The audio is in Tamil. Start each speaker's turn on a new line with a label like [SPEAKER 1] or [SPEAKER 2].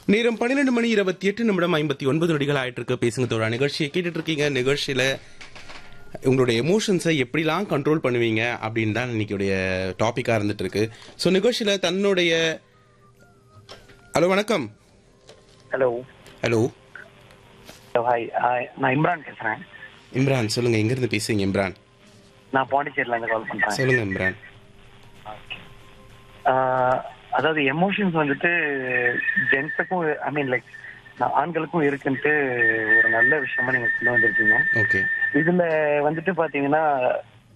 [SPEAKER 1] நேரம் பன்னிரெண்டு மணி இருபத்தி எட்டு நிமிடம் ஐம்பத்தி ஒன்பது நொடிகள் ஆயிட்டு இருக்கு பேசுங்க தோழா நிகழ்ச்சியை கேட்டுட்டு இருக்கீங்க நிகழ்ச்சியில உங்களுடைய எமோஷன்ஸை எப்படிலாம் கண்ட்ரோல் பண்ணுவீங்க அப்படின்னு தான் இன்னைக்குடைய டாபிக்கா இருந்துட்டு இருக்கு ஸோ நிகழ்ச்சியில தன்னுடைய ஹலோ வணக்கம்
[SPEAKER 2] ஹலோ
[SPEAKER 1] ஹலோ
[SPEAKER 2] ஹலோ ஹாய் நான் இம்ரான் பேசுறேன்
[SPEAKER 1] இம்ரான் சொல்லுங்க எங்க இருந்து பேசுறீங்க இம்ரான்
[SPEAKER 2] நான் பாண்டிச்சேரியில இருந்து கால் பண்றேன்
[SPEAKER 1] சொல்லுங்க இம்ரான்
[SPEAKER 2] ஆஹ் அதாவது எமோஷன்ஸ் வந்துட்டு ஜென்ஸுக்கும் ஐ மீன் லைக் ஆண்களுக்கும் இருக்குன்ட்டு ஒரு நல்ல விஷயமா நீங்க கொண்டு வந்திருக்கீங்க
[SPEAKER 1] ஓகே
[SPEAKER 2] இதுல வந்துட்டு பாத்தீங்கன்னா